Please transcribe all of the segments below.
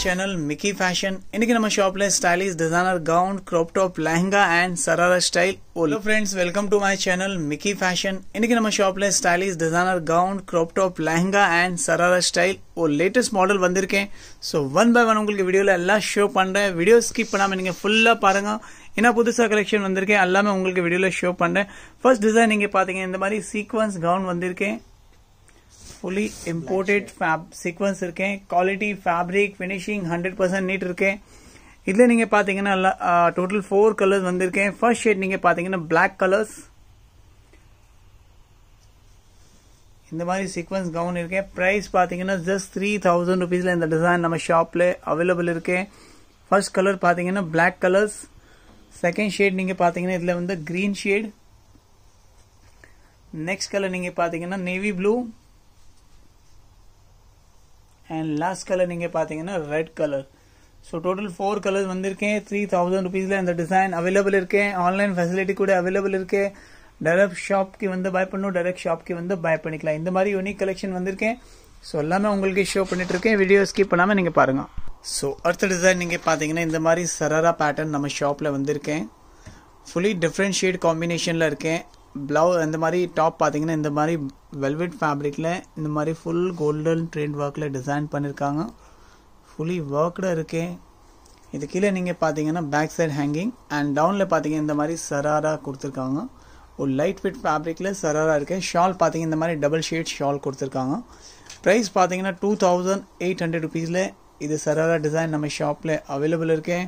channel Mickey fashion இன்னைக்கு நம்ம ஷாப்ல stylish designer gown crop top lehenga and sharara style hello friends welcome to my channel Mickey fashion இன்னைக்கு நம்ம ஷாப்ல stylish designer gown crop top lehenga and sharara style ஒரு latest model வந்திருக்கேன் so one by one உங்களுக்கு வீடியோல எல்லாம் ஷோ பண்றேன் வீடியோ ஸ்கிப் பண்ணாம நீங்க ஃபுல்லா பாருங்க என்ன புதுசா கலெக்ஷன் வந்திருக்கேன் எல்லாமே உங்களுக்கு வீடியோல ஷோ பண்றேன் ஃபர்ஸ்ட் டிசைன் நீங்க பாத்தீங்க இந்த மாதிரி சீக்வன்ஸ் கவுன் வந்திருக்கேன் ஃபுல்லி இம்போர்ட்டட் ஃபேப் சீக்வன்ஸ் இருக்கேன் quality fabric finishing hundred percent neat இருக்கேன் இதில் நீங்கள் பார்த்தீங்கன்னா டோட்டல் ஃபோர் கலர்ஸ் வந்திருக்கேன் ஃபர்ஸ்ட் ஷேட் நீங்கள் பார்த்தீங்கன்னா பிளாக் கலர்ஸ் இந்த மாதிரி சீக்வன்ஸ் கவுன் இருக்கேன் ப்ரைஸ் பார்த்தீங்கன்னா ஜஸ்ட் த்ரீ தௌசண்ட் ருபீஸில் இந்த டிசைன் நம்ம ஷாப்பில் அவைலபிள் இருக்கேன் ஃபர்ஸ்ட் கலர் பார்த்தீங்கன்னா பிளாக் கலர்ஸ் செகண்ட் ஷேட் நீங்கள் பார்த்தீங்கன்னா இதில் வந்து க்ரீன் ஷேட் நெக்ஸ்ட் கலர் நீங்கள் பார்த்தீங்கன்னா navy blue and last colour நீங்கள் பார்த்தீங்கன்னா red colour so total four colours வந்திருக்கேன் த்ரீ தௌசண்ட் ருபீஸில் இந்த டிசைன் அவைலபிள் இருக்கேன் ஆன்லைன் ஃபெசிலிட்டி கூட அவைலபிள் இருக்கு டைரக்ட் ஷாப்க்கு வந்து பை பண்ணணும் டைரக்ட் ஷாப்க்கு வந்து பை பண்ணிக்கலாம் இந்த மாதிரி யூனிக் கலெக்ஷன் வந்திருக்கேன் ஸோ எல்லாமே உங்களுக்கு ஷோ பண்ணிட்டு இருக்கேன் வீடியோ ஸ்கிப் பண்ணாமல் நீங்கள் பாருங்க ஸோ அடுத்த டிசைன் நீங்கள் பார்த்தீங்கன்னா இந்த மாதிரி சராரா பேட்டர்ன் நம்ம ஷாப்பில் வந்திருக்கேன் ஃபுல்லி டிஃப்ரெண்ட் ஷேட் காம்பினேஷனில் இருக்கேன் ப்ளவு அந்த மாதிரி டாப் பார்த்தீங்கன்னா இந்த மாதிரி வெல்வெட் ஃபேப்ரிக்கில் இந்த மாதிரி ஃபுல் கோல்டன் ட்ரெண்ட் ஒர்க்கில் டிசைன் பண்ணியிருக்காங்க ஃபுல்லி ஒர்க்டு இருக்கேன் இது கீழே நீங்கள் பார்த்தீங்கன்னா பேக் சைட் ஹேங்கிங் அண்ட் டவுனில் பார்த்தீங்கன்னா இந்த மாதிரி சராரா கொடுத்துருக்காங்க ஒரு லைட் ஃபிட் ஃபேப்ரிக்கில் சராரா இருக்கு ஷால் பார்த்தீங்கன்னா இந்த மாதிரி டபுள் ஷேட் ஷால் கொடுத்துருக்காங்க ப்ரைஸ் பார்த்தீங்கன்னா டூ தௌசண்ட் எயிட் ஹண்ட்ரட் ருபீஸில் இது சராரா டிசைன் நம்ம ஷாப்பில் அவைலபிள் இருக்கேன்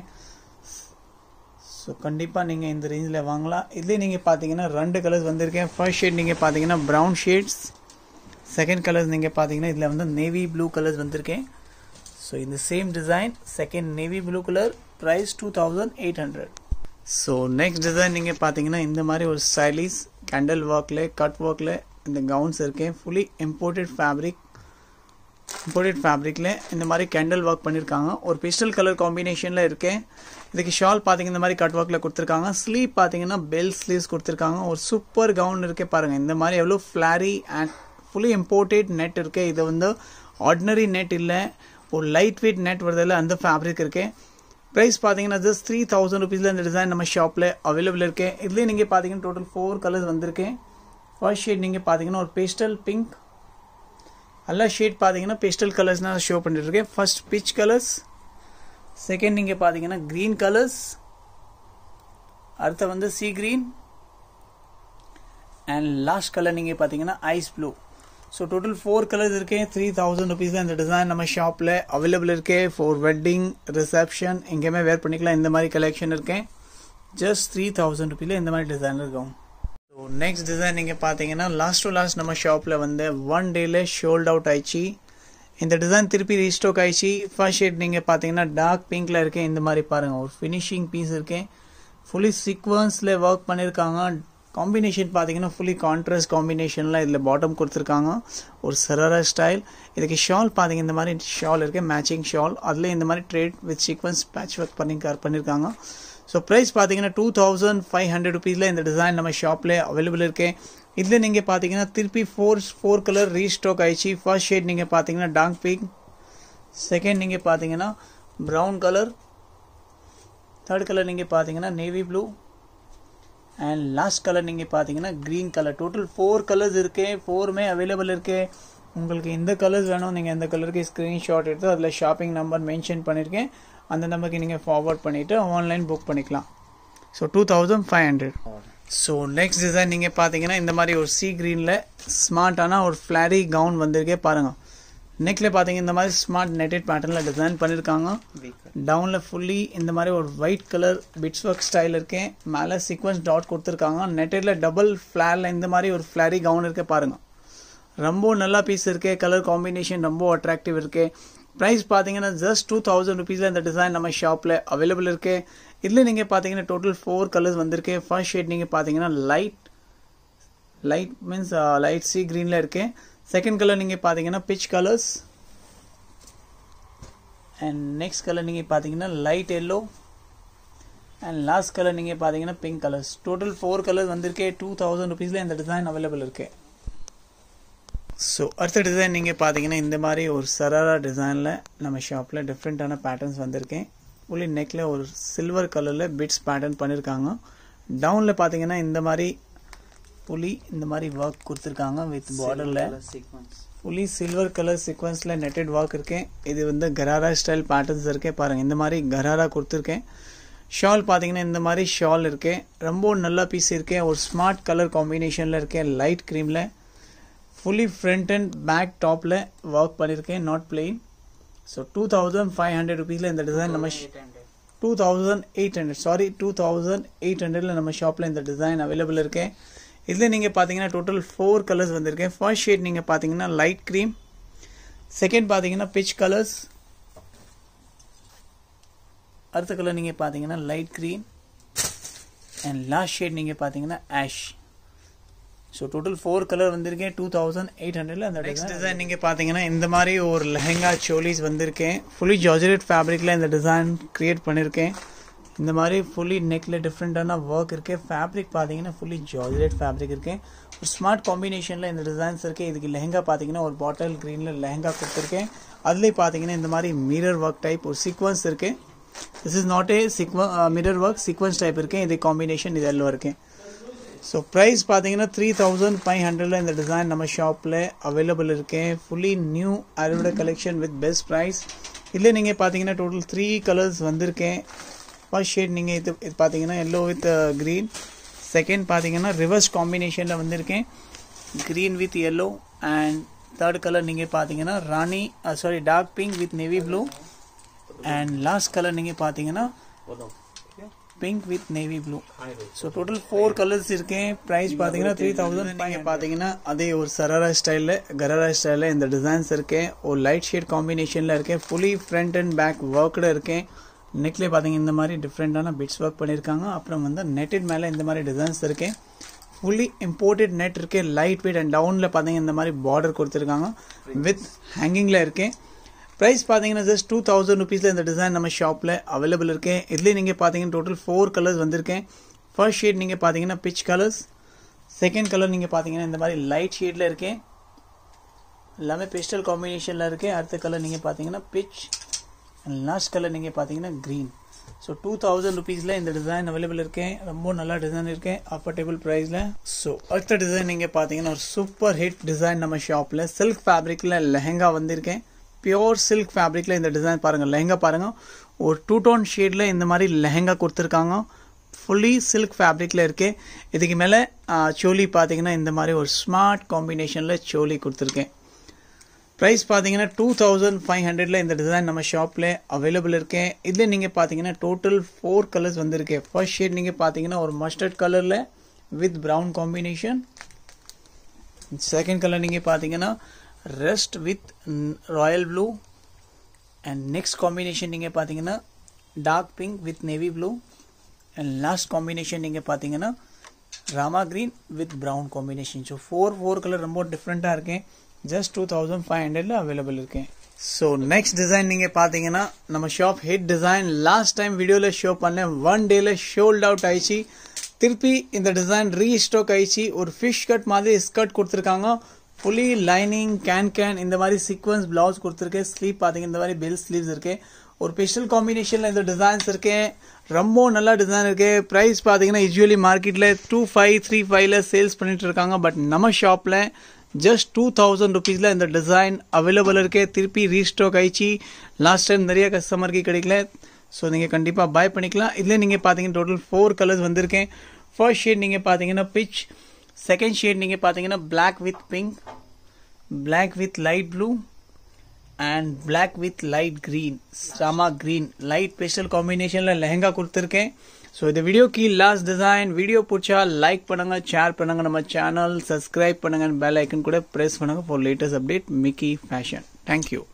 ஸோ கண்டிப்பாக நீங்கள் இந்த ரேஞ்சில் வாங்கலாம் இதுலேயே நீங்கள் பார்த்தீங்கன்னா ரெண்டு கலர்ஸ் வந்திருக்கேன் ஃபர்ஸ்ட் ஷேட் நீங்கள் பார்த்தீங்கன்னா ப்ரௌன் ஷேட்ஸ் செகண்ட் கலர்ஸ் நீங்கள் பார்த்தீங்கன்னா இதில் வந்து நேவி ப்ளூ கலர்ஸ் வந்திருக்கேன் ஸோ இந்த same design second navy blue colour price two thousand eight hundred so next design நீங்கள் பார்த்தீங்கன்னா இந்த மாதிரி ஒரு ஸ்டைலிஷ் கேண்டல் ஒர்க்கில் கட் ஒர்க்கில் இந்த கவுன்ஸ் இருக்கேன் ஃபுல்லி இம்போர்ட்டட் ஃபேப்ரிக் இம்போர்ட்டட் ஃபேப்ரிக்கில் இந்த மாதிரி கேண்டல் ஒர்க் பண்ணியிருக்காங்க ஒரு பிஸ்டல் கலர் காம்பினேஷனில் இருக்கேன் இதுக்கு ஷால் பார்த்தீங்கன்னா இந்த மாதிரி கட் ஒர்க்கில் கொடுத்துருக்காங்க ஸ்லீவ் பார்த்தீங்கன்னா பெல் ஸ்லீவ்ஸ் கொடுத்துருக்காங்க ஒரு சூப்பர் கவுன் இருக்கே பாருங்கள் இந்த மாதிரி எவ்வளோ flowery and fully imported net இருக்கு இது வந்து ஆர்டினரி நெட் இல்லை ஒரு லைட் வெயிட் நெட் வருதில்ல அந்த ஃபேப்ரிக் இருக்கு ப்ரைஸ் பார்த்தீங்கன்னா ஜஸ்ட் த்ரீ தௌசண்ட் ருபீஸில் இந்த டிசைன் நம்ம ஷாப்பில் அவைலபிள் இருக்கு இதுலேயே நீங்கள் பார்த்தீங்கன்னா டோட்டல் ஃபோர் கலர்ஸ் வந்திருக்கேன் ஃபர்ஸ்ட் ஷேட் நீங்கள் பார்த்தீங்கன்னா ஒரு பேஸ்டல் பிங்க் எல்லா ஷேட் பார்த்தீங்கன்னா பேஸ்டல் கலர்ஸ் நான் ஷோ பண்ணிட்டு இருக்கேன் ஃபர்ஸ்ட் பிச் கலர்ஸ் செகண்ட் நீங்கள் பார்த்தீங்கன்னா க்ரீன் கலர்ஸ் அடுத்த வந்து sea green and last colour நீங்கள் பார்த்தீங்கன்னா ice blue so total four colours இருக்கேன் த்ரீ தௌசண்ட் ருபீஸ் இந்த டிசைன் நம்ம ஷாப்பில் அவைலபிள் இருக்கே ஃபார் வெட்டிங் ரிசப்ஷன் எங்கேயுமே வேர் பண்ணிக்கலாம் இந்த மாதிரி கலெக்ஷன் இருக்கேன் ஜஸ்ட் த்ரீ தௌசண்ட் ருபீல இந்த மாதிரி டிசைன் இருக்கும் ஸோ நெக்ஸ்ட் டிசைன் நீங்கள் பார்த்தீங்கன்னா லாஸ்ட் டு லாஸ்ட் நம்ம ஷாப்பில் வந்து ஒன் டேல ஷோல்ட் அவுட் ஆயிடுச்சு இந்த டிசைன் திருப்பி ரீஸ்டோக் ஆயிடுச்சு ஃபர்ஸ்ட் ஷேட் நீங்கள் பார்த்தீங்கன்னா டார்க் பிங்க்ல இருக்கேன் இந்த மாதிரி பாருங்கள் ஒரு ஃபினிஷிங் பீஸ் இருக்கேன் ஃபுல்லி சீக்வன்ஸில் ஒர்க் பண்ணியிருக்காங்க காம்பினேஷன் பார்த்தீங்கன்னா ஃபுல்லி கான்ட்ராஸ்ட் காம்பினேஷனில் இதில் பாட்டம் கொடுத்துருக்காங்க ஒரு சராரா ஸ்டைல் இதுக்கு ஷால் பார்த்தீங்க இந்த மாதிரி ஷால் இருக்குது மேட்சிங் ஷால் அதில் இந்த மாதிரி thread with sequins patch work பண்ணி பண்ணியிருக்காங்க ஸோ ப்ரைஸ் பார்த்தீங்கன்னா டூ தௌசண்ட் ஃபைவ் ஹண்ட்ரட் ருபீஸில் இந்த டிசைன் நம்ம ஷாப்பில் அவைலபிள் இருக்கு இதில் நீங்கள் பார்த்தீங்கன்னா திருப்பி ஃபோர் ஃபோர் கலர் ரீஸ்டாக் ஆயிடுச்சு ஃபர்ஸ்ட் ஷேட் நீங்கள் பார்த்தீங்கன்னா டார்க் பிங்க் செகண்ட் நீங்கள் பார்த்தீங்கன்னா ப்ரௌன் கலர் தேர்ட் கலர் நீங்கள் பார்த்தீங்கன்னா navy blue and last colour நீங்கள் பார்த்தீங்கன்னா green colour total four colours இருக்கு ஃபோருமே அவைலபிள் இருக்கு உங்களுக்கு எந்த கலர்ஸ் வேணும் நீங்கள் எந்த கலருக்கு ஸ்க்ரீன்ஷாட் எடுத்து அதில் ஷாப்பிங் நம்பர் மென்ஷன் பண்ணியிருக்கேன் அந்த நம்பருக்கு நீங்கள் ஃபார்வர்ட் பண்ணிவிட்டு ஆன்லைன் புக் பண்ணிக்கலாம் so two thousand five hundred so next design நீங்கள் பார்த்தீங்கன்னா இந்த மாதிரி ஒரு சி க்ரீனில் ஸ்மார்ட்டான ஒரு ஃப்ளாரி கவுன் வந்திருக்கே பாருங்கள் நெக்ல பார்த்தீங்க இந்த மாதிரி ஸ்மார்ட் நெட்டட் பேட்டர்னில் டிசைன் பண்ணியிருக்காங்க டவுனில் ஃபுல்லி இந்த மாதிரி ஒரு white colour bits work style இருக்கேன் மேலே சீக்வன்ஸ் டாட் கொடுத்துருக்காங்க நெட்டடில் டபுள் ஃப்ளாரில் இந்த மாதிரி ஒரு ஃப்ளாரி கவுன் இருக்கே பாருங்க ரொம்ப நல்லா பீஸ் இருக்கே கலர் காம்பினேஷன் ரொம்ப அட்ராக்டிவ் இருக்கு ப்ரைஸ் பார்த்தீங்கன்னா ஜஸ்ட் டூ தௌசண்ட் ருபீஸில் இந்த டிசைன் நம்ம ஷாப்பில் அவைலபிள் இருக்கு இதில் நீங்கள் பார்த்தீங்கன்னா டோட்டல் ஃபோர் கலர்ஸ் வந்திருக்கு ஃபர்ஸ்ட் ஷேட் நீங்கள் பார்த்தீங்கன்னா light light means light sea க்ரீனில் இருக்கு செகண்ட் கலர் நீங்கள் பார்த்தீங்கன்னா peach colours and next colour நீங்கள் பார்த்தீங்கன்னா light yellow and last colour நீங்கள் பார்த்தீங்கன்னா pink colours total four colours வந்திருக்கே டூ தௌசண்ட் ருபீஸில் இந்த டிசைன் அவைலபிள் இருக்கு ஸோ அடுத்த டிசைன் நீங்கள் பார்த்தீங்கன்னா இந்த மாதிரி ஒரு சராரா டிசைனில் நம்ம ஷாப்பில் டிஃப்ரெண்ட்டான பேட்டர்ன்ஸ் வந்திருக்கேன் ஃபுல்லி நெக்கில் ஒரு சில்வர் கலரில் பிட்ஸ் பேட்டர்ன் பண்ணியிருக்காங்க டவுனில் பார்த்தீங்கன்னா இந்த மாதிரி ஃபுல்லி இந்த மாதிரி ஒர்க் கொடுத்துருக்காங்க வித் பார்டரில் ஃபுல்லி சில்வர் கலர் சீக்வன்ஸில் நெட்டட் ஒர்க் இருக்கேன் இது வந்து கராரா ஸ்டைல் பேட்டர்ன்ஸ் இருக்கேன் பாருங்கள் இந்த மாதிரி கராரா கொடுத்துருக்கேன் ஷால் பார்த்தீங்கன்னா இந்த மாதிரி ஷால் இருக்கேன் ரொம்ப நல்ல பீஸ் இருக்கேன் ஒரு ஸ்மார்ட் கலர் காம்பினேஷனில் இருக்கேன் லைட் க்ரீமில் ஃபுல்லி ஃப்ரண்ட் அண்ட் பேக் டாப்பில் ஒர்க் பண்ணியிருக்கேன் not plain so two thousand five hundred ருபீஸில் இந்த டிசைன் நம்ம two thousand eight hundred sorry two thousand eight ஹண்ட்ரடில் நம்ம ஷாப்பில் இந்த டிசைன் அவைலபிள் இருக்கேன் இதில் நீங்கள் பார்த்தீங்கன்னா டோட்டல் ஃபோர் கலர்ஸ் வந்திருக்கேன் ஃபர்ஸ்ட் ஷேட் நீங்கள் பார்த்தீங்கன்னா லைட் க்ரீம் செகண்ட் பார்த்தீங்கன்னா பிச் கலர்ஸ் அடுத்த கலர் நீங்கள் பார்த்தீங்கன்னா light green and last shade நீங்கள் பார்த்தீங்கன்னா ash so total four colour வந்திருக்கேன் டூ தௌசண்ட் எயிட் ஹண்ட்ரட்ல அந்த நெக்ஸ்ட் டிசைன் நீங்கள் பார்த்தீங்கன்னா இந்த மாதிரி ஒரு லெஹங்கா சோலிஸ் வந்திருக்கேன் ஃபுல்லி ஜார்ஜரேட் ஃபேப்ரிக்கில் இந்த டிசைன் க்ரியேட் பண்ணியிருக்கேன் இந்த மாதிரி ஃபுல்லி நெக்கில் டிஃப்ரெண்ட்டான ஒர்க் இருக்கு ஃபேப்ரிக் பார்த்தீங்கன்னா ஃபுல்லி ஜார்ஜரேட் ஃபேப்ரிக் இருக்கு ஒரு ஸ்மார்ட் காம்பினேஷனில் இந்த டிசைன்ஸ் இருக்கு இதுக்கு லெஹங்கா பார்த்தீங்கன்னா ஒரு பாட்டில் க்ரீனில் லெஹங்கா கொடுத்துருக்கேன் அதுலேயே பார்த்தீங்கன்னா இந்த மாதிரி மிரர் ஒர்க் டைப் ஒரு சீக்வன்ஸ் இருக்கு திஸ் இஸ் நாட் ஏ சீக்வ மிரர் ஒர்க் சீக்வன்ஸ் டைப் இருக்கு இது காம்பினேஷன் இது எல்லாம் இருக்கு ஸோ ப்ரைஸ் பார்த்தீங்கன்னா த்ரீ தௌசண்ட் ஃபைவ் ஹண்ட்ரடில் இந்த டிசைன் நம்ம ஷாப்பில் அவைலபிள் இருக்கேன் ஃபுல்லி நியூ அரோட கலெக்ஷன் வித் பெஸ்ட் ப்ரைஸ் இதில் நீங்கள் பார்த்தீங்கன்னா டோட்டல் த்ரீ கலர்ஸ் வந்திருக்கேன் ஃபர்ஸ்ட் ஷேட் நீங்கள் இது இது பார்த்தீங்கன்னா எல்லோ வித் க்ரீன் செகண்ட் பார்த்தீங்கன்னா ரிவர்ஸ் காம்பினேஷனில் வந்திருக்கேன் green with yellow and third colour நீங்கள் பார்த்தீங்கன்னா rani sorry dark pink with navy blue and last colour நீங்கள் பார்த்தீங்கன்னா pink with navy blue so total four colours இருக்கேன் ப்ரைஸ் பார்த்தீங்கன்னா த்ரீ தௌசண்ட் நீங்கள் பார்த்தீங்கன்னா அதே ஒரு சராரா ஸ்டைலில் கராரா ஸ்டைலில் இந்த டிசைன்ஸ் இருக்கேன் ஒரு லைட் ஷேட் காம்பினேஷனில் இருக்கேன் ஃபுல்லி ஃப்ரண்ட் அண்ட் பேக் ஒர்க்கில் இருக்கேன் நெக்லேயே பார்த்தீங்க இந்த மாதிரி டிஃப்ரெண்ட்டான பிட்ஸ் ஒர்க் பண்ணியிருக்காங்க அப்புறம் வந்து நெட்டட் மேலே இந்த மாதிரி டிசைன்ஸ் இருக்கேன் ஃபுல்லி இம்போர்ட்டட் நெட் இருக்கேன் லைட் வெயிட் அண்ட் டவுனில் பார்த்தீங்க இந்த மாதிரி பார்டர் கொடுத்துருக்காங்க வித் ஹேங்கிங்கில் இருக்கேன் ப்ரைஸ் பார்த்தீங்கன்னா ஜஸ்ட் டூ தௌசண்ட் ருபீஸில் இந்த டிசைன் நம்ம ஷாப்பில் அவைலபிள் இருக்கேன் இதுலேயே நீங்கள் பார்த்தீங்கன்னா டோட்டல் ஃபோர் கலர்ஸ் வந்திருக்கேன் ஃபர்ஸ்ட் ஷேட் நீங்கள் பார்த்தீங்கன்னா பிச் கலர்ஸ் செகண்ட் கலர் நீங்கள் பார்த்தீங்கன்னா இந்த மாதிரி லைட் ஷேடில் இருக்கேன் எல்லாமே பெஸ்டல் காம்பினேஷனில் இருக்கேன் அடுத்த கலர் நீங்கள் பார்த்தீங்கன்னா பிச் அண்ட் லாஸ்ட் கலர் நீங்கள் பார்த்தீங்கன்னா க்ரீன் ஸோ டூ தௌசண்ட் ருபீஸில் இந்த டிசைன் அவைலபிள் இருக்கேன் ரொம்ப நல்லா டிசைன் இருக்கேன் அஃபோர்டபுள் ப்ரைஸில் ஸோ அடுத்த டிசைன் நீங்கள் பார்த்தீங்கன்னா ஒரு சூப்பர் ஹிட் டிசைன் நம்ம ஷாப்பில் சில்க் ஃபேப்ரிக்கில் லெஹங்கா வந்திருக்கேன் பியோர் சில்க் ஃபேப்ரிக்கில் இந்த டிசைன் பாருங்கள் லெஹங்கா பாருங்கள் ஒரு டூ டோன் ஷேடில் இந்த மாதிரி லெஹங்கா கொடுத்துருக்காங்க ஃபுல்லி சில்க் ஃபேப்ரிக்கில் இருக்கு இதுக்கு மேலே சோலி பார்த்தீங்கன்னா இந்த மாதிரி ஒரு ஸ்மார்ட் காம்பினேஷனில் சோலி கொடுத்துருக்கேன் ப்ரைஸ் பார்த்தீங்கன்னா டூ தௌசண்ட் ஃபைவ் ஹண்ட்ரடில் இந்த டிசைன் நம்ம ஷாப்பில் அவைலபிள் இருக்கேன் இதில் நீங்கள் பார்த்தீங்கன்னா டோட்டல் ஃபோர் கலர்ஸ் வந்திருக்கேன் ஃபர்ஸ்ட் ஷேட் நீங்கள் பார்த்தீங்கன்னா ஒரு மஸ்டர்ட் கலரில் with brown combination second colour நீங்கள் பார்த்தீங்கன்னா rust with royal blue and next combination நீங்கள் பார்த்தீங்கன்னா dark pink with navy blue and last combination நீங்கள் பார்த்தீங்கன்னா Rama green with brown combination so four four colour ரொம்ப டிஃப்ரெண்ட்டாக இருக்கேன் ஜஸ்ட் டூ தௌசண்ட் ஃபைவ் ஹண்ட்ரட்ல அவைலபிள் இருக்கேன் ஸோ நெக்ஸ்ட் டிசைன் நீங்கள் பார்த்தீங்கன்னா நம்ம shop hit design last time வீடியோவில் ஷோ பண்ணேன் ஒன் டேல ஷோல்ட் அவுட் ஆயிடுச்சு திருப்பி இந்த டிசைன் ரீஸ்டாக் ஆயிடுச்சு ஒரு ஃபிஷ் கட் மாதிரி ஸ்கர்ட் கொடுத்துருக்காங்க ஃபுல்லி லைனிங் கேன் கேன் இந்த மாதிரி சீக்வன்ஸ் பிளவுஸ் கொடுத்துருக்கேன் ஸ்லீவ் பார்த்தீங்க இந்த மாதிரி பெல் ஸ்லீவ்ஸ் இருக்கு ஒரு ஸ்பெஷல் காம்பினேஷனில் இந்த டிசைன்ஸ் இருக்கேன் ரொம்ப நல்லா டிசைன் இருக்கு ப்ரைஸ் பார்த்தீங்கன்னா யூஸ்வலி மார்க்கெட்டில் டூ ஃபைவ் த்ரீ ஃபைவ்ல சேல்ஸ் பண்ணிட்டு இருக்காங்க பட் நம்ம ஷாப்பில் ஜஸ்ட் டூ தௌசண்ட் ருபீஸில் இந்த டிசைன் அவைலபிள் இருக்கு திருப்பி ரீஸ்டாக் ஆயிடுச்சு லாஸ்ட் டைம் நிறைய கஸ்டமருக்கு கிடைக்கல ஸோ நீங்கள் கண்டிப்பாக பை பண்ணிக்கலாம் இதில் நீங்கள் பார்த்தீங்கன்னா டோட்டல் ஃபோர் கலர்ஸ் வந்திருக்கேன் ஃபர்ஸ்ட் ஷேட் நீங்கள் பார்த்தீங்கன்னா பிச் செகண்ட் ஷேட் நீங்கள் பார்த்தீங்கன்னா black with pink black with light blue and black with light green Rama green light special காம்பினேஷனில் லெஹங்கா கொடுத்துருக்கேன் ஸோ இந்த வீடியோக்கு லாஸ்ட் டிசைன் வீடியோ பிடிச்சா லைக் பண்ணுங்க ஷேர் பண்ணுங்க நம்ம சேனல் சப்ஸ்கிரைப் பண்ணுங்க பெல் ஐக்கன் கூட ப்ரெஸ் பண்ணுங்க for latest update Mickey fashion thank you